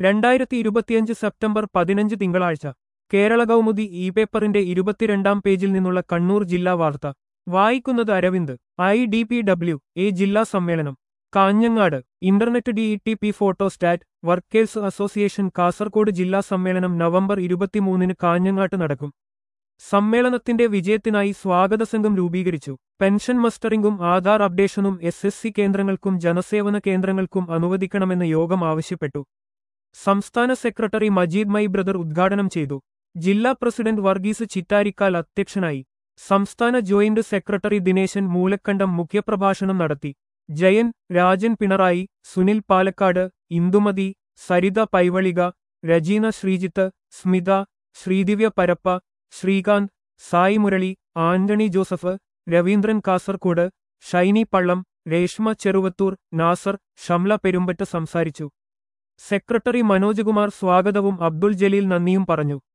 രണ്ടായിരത്തി ഇരുപത്തിയഞ്ച് സെപ്റ്റംബർ പതിനഞ്ച് തിങ്കളാഴ്ച കേരള കൗമുദി ഇ പേപ്പറിന്റെ ഇരുപത്തിരണ്ടാം പേജിൽ നിന്നുള്ള കണ്ണൂർ ജില്ലാ വാർത്ത വായിക്കുന്നത് Aravind I D P W A ജില്ലാ സമ്മേളനം Kanhangad internet D E T P photostat workers association Kasaragod ജില്ലാ സമ്മേളനം നവംബർ ഇരുപത്തിമൂന്നിന് കാഞ്ഞങ്ങാട്ട് നടക്കും സമ്മേളനത്തിന്റെ വിജയത്തിനായി സ്വാഗത സംഘം രൂപീകരിച്ചു പെൻഷൻ മസ്റ്ററിംഗും ആധാർ അപ്ഡേഷനും എസ് എസ് സി കേന്ദ്രങ്ങൾക്കും ജനസേവന കേന്ദ്രങ്ങൾക്കും അനുവദിക്കണമെന്ന് യോഗം ആവശ്യപ്പെട്ടു സംസ്ഥാന സെക്രട്ടറി മജീദ് മൈ ബ്രദർ ഉദ്ഘാടനം ചെയ്തു ജില്ലാ പ്രസിഡന്റ് വർഗീസ് ചിറ്റാരിക്കാൽ അധ്യക്ഷനായി സംസ്ഥാന ജോയിന്റ് സെക്രട്ടറി ദിനേശൻ മൂലക്കണ്ടം മുഖ്യപ്രഭാഷണം നടത്തി ജയൻ രാജൻ പിണറായി സുനിൽ പാലക്കാട് ഇന്ദുമതി സരിത പൈവളിക രജീന ശ്രീജിത്ത് സ്മിത ശ്രീദിവ്യ പരപ്പ ശ്രീകാന്ത് സായി മുരളി ആന്റണി ജോസഫ് രവീന്ദ്രൻ കാസർകോട് ഷൈനി പള്ളം രേഷ്മ ചെറുവത്തൂർ നാസർ ഷംല പെരുമ്പറ്റ് സംസാരിച്ചു സെക്രട്ടറി മനോജ് കുമാർ സ്വാഗതവും അബ്ദുൾ ജലീൽ നന്ദിയും പറഞ്ഞു